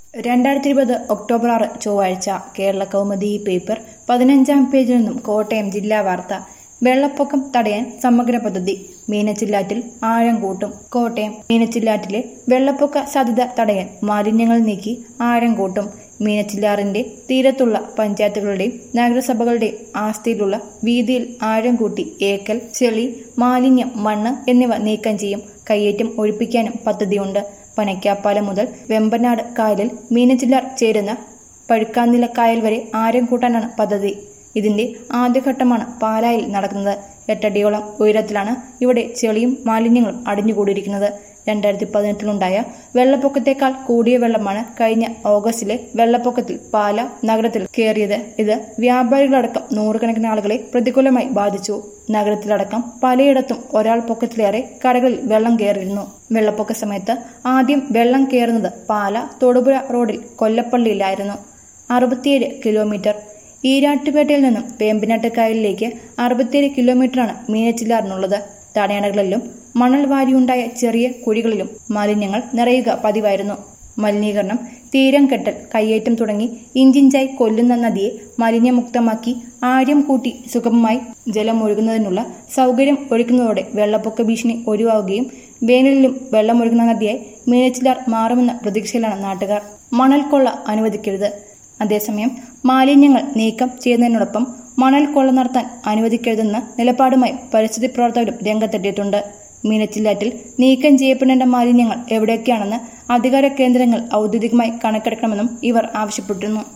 രണ്ടായിരത്തി ഇരുപത് ഒക്ടോബർ ആറ് ചൊവ്വാഴ്ച കേരള കൗമുദി പേപ്പർ പതിനഞ്ചാം പേജിൽ നിന്നും കോട്ടയം ജില്ലാ വാർത്ത വെള്ളപ്പൊക്കം തടയാൻ സമഗ്ര പദ്ധതി മീനച്ചില്ലാറ്റിൽ ആഴം കൂട്ടും കോട്ടയം മീനച്ചില്ലാറ്റിലെ വെള്ളപ്പൊക്ക സാധ്യത തടയാൻ മാലിന്യങ്ങൾ നീക്കി ആഴം കൂട്ടും മീനച്ചില്ലാറിന്റെ തീരത്തുള്ള പഞ്ചായത്തുകളുടെയും നഗരസഭകളുടെയും ആസ്തിയിലുള്ള വീതിയിൽ ആഴം കൂട്ടി ഏക്കൽ ചെളി മാലിന്യം മണ്ണ് എന്നിവ നീക്കം ചെയ്യും കയ്യേറ്റം ഒഴിപ്പിക്കാനും പദ്ധതിയുണ്ട് പനയ്ക്കാപ്പാലം മുതൽ വെമ്പനാട് കായലിൽ മീനച്ചില്ലാർ ചേരുന്ന പഴുക്കാന്നില കായൽ വരെ ആരം കൂട്ടാനാണ് പദ്ധതി ഇതിന്റെ ആദ്യഘട്ടമാണ് പാലായിൽ നടക്കുന്നത് എട്ടടിയോളം ഉയരത്തിലാണ് ഇവിടെ ചെളിയും മാലിന്യങ്ങളും അടിഞ്ഞുകൂടിയിരിക്കുന്നത് രണ്ടായിരത്തി പതിനെട്ടിലുണ്ടായ വെള്ളപ്പൊക്കത്തേക്കാൾ കൂടിയ വെള്ളമാണ് കഴിഞ്ഞ ഓഗസ്റ്റിലെ വെള്ളപ്പൊക്കത്തിൽ പാല നഗരത്തിൽ കയറിയത് ഇത് വ്യാപാരികളടക്കം നൂറുകണക്കിന് ആളുകളെ പ്രതികൂലമായി ബാധിച്ചു നഗരത്തിലടക്കം പലയിടത്തും ഒരാൾ പൊക്കത്തിലേറെ കടകളിൽ വെള്ളം കയറിയിരുന്നു വെള്ളപ്പൊക്ക സമയത്ത് ആദ്യം വെള്ളം കയറുന്നത് പാല തൊടുപുഴ റോഡിൽ കൊല്ലപ്പള്ളിയിലായിരുന്നു അറുപത്തിയേഴ് കിലോമീറ്റർ ഈരാട്ടുപേട്ടയിൽ നിന്നും വേമ്പനാട്ട് കായലിലേക്ക് അറുപത്തിയേഴ് കിലോമീറ്ററാണ് മീനച്ചില്ലാറിനുള്ളത് തടയണകളിലും മണൽ വാരിയുണ്ടായ ചെറിയ കുഴികളിലും മാലിന്യങ്ങൾ നിറയുക പതിവായിരുന്നു മലിനീകരണം തീരം കെട്ടൽ കയ്യേറ്റം തുടങ്ങി ഇഞ്ചിഞ്ചായി കൊല്ലുന്ന നദിയെ മാലിന്യമുക്തമാക്കി ആര്യം കൂട്ടി സുഗമമായി ജലം ഒഴുകുന്നതിനുള്ള സൗകര്യം ഒരുക്കുന്നതോടെ വെള്ളപ്പൊക്ക ഭീഷണി ഒഴിവാവുകയും വേനലിലും വെള്ളമൊഴുകുന്ന നദിയായി മീനച്ചിലാർ മാറുമെന്ന പ്രതീക്ഷയിലാണ് നാട്ടുകാർ മണൽ കൊള്ള അനുവദിക്കരുത് അതേസമയം മാലിന്യങ്ങൾ നീക്കം ചെയ്യുന്നതിനോടൊപ്പം മണൽ കൊള്ള നടത്താൻ അനുവദിക്കരുതെന്ന നിലപാടുമായി പരിസ്ഥിതി പ്രവർത്തകരും രംഗത്തെത്തിയിട്ടുണ്ട് മീനച്ചില്ലാറ്റിൽ നീക്കം ചെയ്യപ്പെടേണ്ട മാലിന്യങ്ങൾ എവിടെയൊക്കെയാണെന്ന് അധികാര കേന്ദ്രങ്ങൾ ഔദ്യോഗികമായി കണക്കെടുക്കണമെന്നും ഇവർ ആവശ്യപ്പെട്ടിരുന്നു